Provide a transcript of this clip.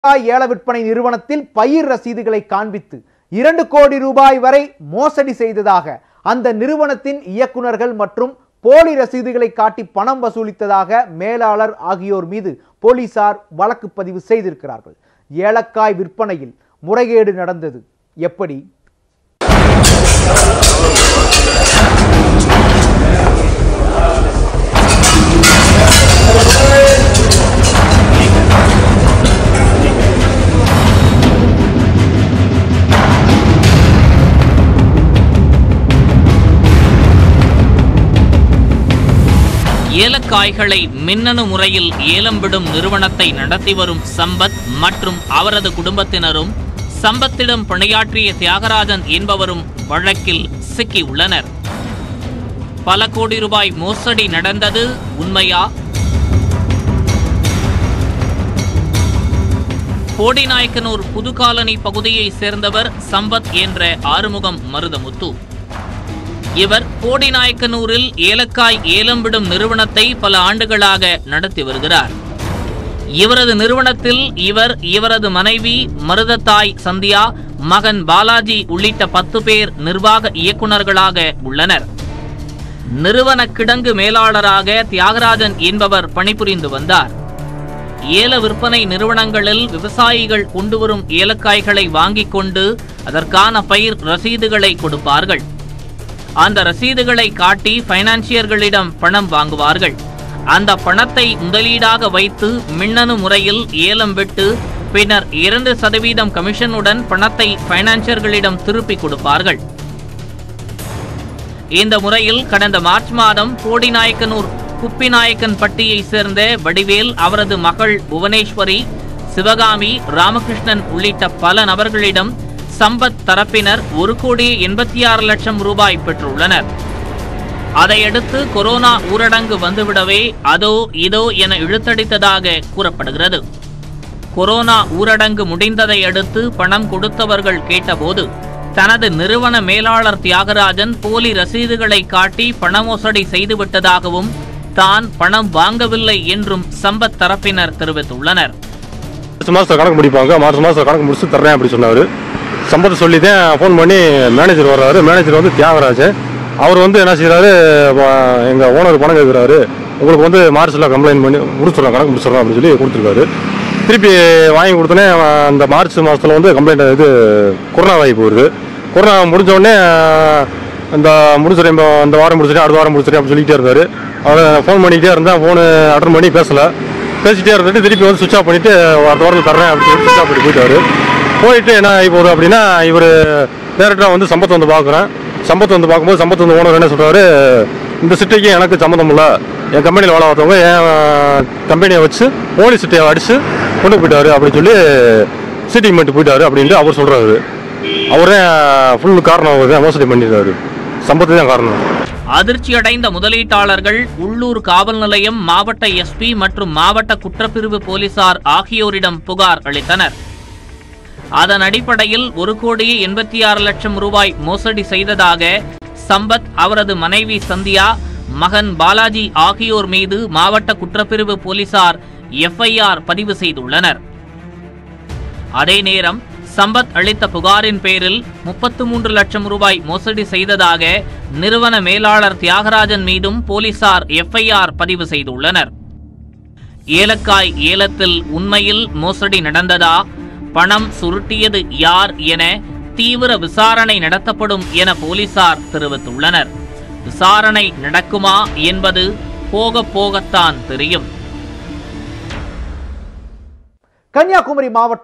ஏலக்காய் ஏல விற்பனை நிறுவனத்தில் பயிர் ரசீதுகளை காண்பித்து இரண்டு கோடி ரூபாய் வரை மோசடி செய்ததாக அந்த நிறுவனத்தின் இயக்குனர்கள் மற்றும் போலி ரசீதுகளை காட்டி பணம் வசூலித்ததாக மேலாளர் ஆகியோர் மீது போலீசார் வழக்கு பதிவு செய்திருக்கிறார்கள் ஏலக்காய் விற்பனையில் முறைகேடு நடந்தது எப்படி ஏலக்காய்களை மின்னணு முறையில் ஏலம் விடும் நிறுவனத்தை நடத்தி வரும் சம்பத் மற்றும் அவரது குடும்பத்தினரும் சம்பத்திடம் பணியாற்றிய தியாகராஜன் என்பவரும் வழக்கில் சிக்கியுள்ளனர் பல கோடி ரூபாய் மோசடி நடந்தது உண்மையா போடிநாயக்கனூர் புதுகாலனி பகுதியைச் சேர்ந்தவர் சம்பத் என்ற ஆறுமுகம் மருதமுத்து இவர் போடிநாயக்கனூரில் ஏலக்காய் ஏலம் விடும் நிறுவனத்தை பல ஆண்டுகளாக நடத்தி வருகிறார் இவரது நிறுவனத்தில் இவர் இவரது மனைவி மருதத்தாய் சந்தியா மகன் பாலாஜி உள்ளிட்ட பத்து பேர் நிர்வாக இயக்குநர்களாக உள்ளனர் நிறுவன கிடங்கு மேலாளராக தியாகராஜன் என்பவர் பணிபுரிந்து வந்தார் ஏல விற்பனை நிறுவனங்களில் விவசாயிகள் கொண்டுவரும் ஏலக்காய்களை வாங்கிக் கொண்டு அதற்கான பயிர் ரசீதுகளை கொடுப்பார்கள் அந்த ரசீதுகளை காட்டி பைனான்சியர்களிடம் பணம் வாங்குவார்கள் அந்த பணத்தை முதலீடாக வைத்து மின்னணு முறையில் ஏலம் விட்டு பின்னர் இரண்டு சதவீதம் கமிஷனுடன் பணத்தை பைனான்சியர்களிடம் திருப்பிக் கொடுப்பார்கள் இந்த முறையில் கடந்த மார்ச் மாதம் போடிநாயக்கனூர் குப்பிநாயக்கன் பட்டியைச் சேர்ந்த வடிவேல் அவரது மகள் புவனேஸ்வரி சிவகாமி ராமகிருஷ்ணன் உள்ளிட்ட பல நபர்களிடம் சம்பத் தரப்பினர் ஒரு கோடி எண்பத்தி ஆறு லட்சம் ரூபாய் பெற்றுள்ளனர் அதையடுத்து கொரோனா ஊரடங்கு வந்துவிடவே அதோ இதோ என இழுத்தடித்ததாக கூறப்படுகிறது கொரோனா ஊரடங்கு முடிந்ததை அடுத்து பணம் கொடுத்தவர்கள் கேட்டபோது தனது நிறுவன மேலாளர் தியாகராஜன் போலி ரசீதுகளை காட்டி பண மோசடி செய்துவிட்டதாகவும் தான் பணம் வாங்கவில்லை என்றும் சம்பத் தரப்பினர் தெரிவித்துள்ளனர் மார்ச் மாதத்தில் கணக்கு முடிப்பாங்க மார்ச் மாதத்தில் கணக்கு முடிச்சு தர்றேன் அப்படி சொன்னார் சம்பத்தை சொல்லி தான் ஃபோன் பண்ணி மேனேஜர் வர்றாரு மேனேஜர் வந்து தியாகராஜன் அவர் வந்து என்ன செய்கிறாரு எங்கள் ஓனர் பணம் கேட்குறாரு உங்களுக்கு வந்து மார்ச்சில் கம்ப்ளைண்ட் பண்ணி முடிச்சிடறோம் கணக்கு முடிச்சிடறோம் அப்படின்னு சொல்லி கொடுத்துருக்காரு திருப்பி வாங்கி கொடுத்தோன்னே அந்த மார்ச் மாதத்தில் வந்து கம்ப்ளைண்ட் இது கொரோனா வாங்கி போயிடுது கொரோனா முடிஞ்ச உடனே இந்த முடிச்சிடறேன் இப்போ இந்த வாரம் முடிச்சிட்டேன் அடுத்த வாரம் முடிச்சிட்டேன் அப்படின்னு சொல்லிக்கிட்டே இருந்தார் அவர் ஃபோன் பண்ணிக்கிட்டே இருந்தேன் ஃபோனு அட்டன் பண்ணி பேசலை பேசிட்டே இருந்துட்டு திருப்பி வந்து சுவிச் ஆஃப் பண்ணிட்டு அடுத்த வாரத்தில் தர்றேன் அப்படின்னு சொல்லி சுவிச் ஆஃப் பண்ணி போயிட்டாரு போயிட்டு என்ன ஆகி போகுது அப்படின்னா இவர் டேரெக்டாக வந்து சம்பத்தை வந்து பார்க்குறேன் சம்பத்தை வந்து பார்க்கும்போது சம்பத்து வந்து ஓனர் என்ன சொல்கிறாரு இந்த சிட்டைக்கு எனக்கு சம்மந்தம் இல்லை என் கம்பெனியில் வேலை பார்த்தவங்க என் கம்பெனியை வச்சு போலி சிட்டையை அடித்து கொண்டு போயிட்டாரு அப்படின்னு சொல்லி சீட்டிங் பண்ணிட்டு போயிட்டாரு அப்படின்ட்டு அவர் சொல்கிறாரு அவரே ஃபுல் காரணம் அவர் தான் மோசடி பண்ணிடுறாரு சம்பத்து தான் காரணம் அதிர்ச்சியடைந்த முதலீட்டாளர்கள் உள்ளூர் காவல் நிலையம் மாவட்ட எஸ்பி மற்றும் மாவட்ட குற்றப்பிரிவு போலீசார் ஆகியோரிடம் புகார் அளித்தனர் அதன் அடிப்படையில் ஒரு கோடியே எண்பத்தி ஆறு லட்சம் ரூபாய் மோசடி செய்ததாக சம்பத் அவரது மனைவி சந்தியா மகன் பாலாஜி ஆகியோர் மீது மாவட்ட குற்றப்பிரிவு போலீசார் எஃப்ஐஆர் பதிவு செய்துள்ளனர் அதே நேரம் சம்பத் அளித்த புகாரின் பேரில் முப்பத்து மூன்று லட்சம் ரூபாய் மோசடி செய்ததாக நிறுவன மேலாளர் தியாகராஜன் மீதும் போலீசார் எஃப்ஐஆர் பதிவு செய்துள்ளனர் ஏலக்காய் ஏலத்தில் உண்மையில் மோசடி நடந்ததா பணம் சுருட்டியது யார் என தீவிர விசாரணை நடத்தப்படும் என போலீசார் தெரிவித்துள்ளனர் விசாரணை நடக்குமா என்பது போக போகத்தான் தெரியும் கன்னியாகுமரி மாவட்டம்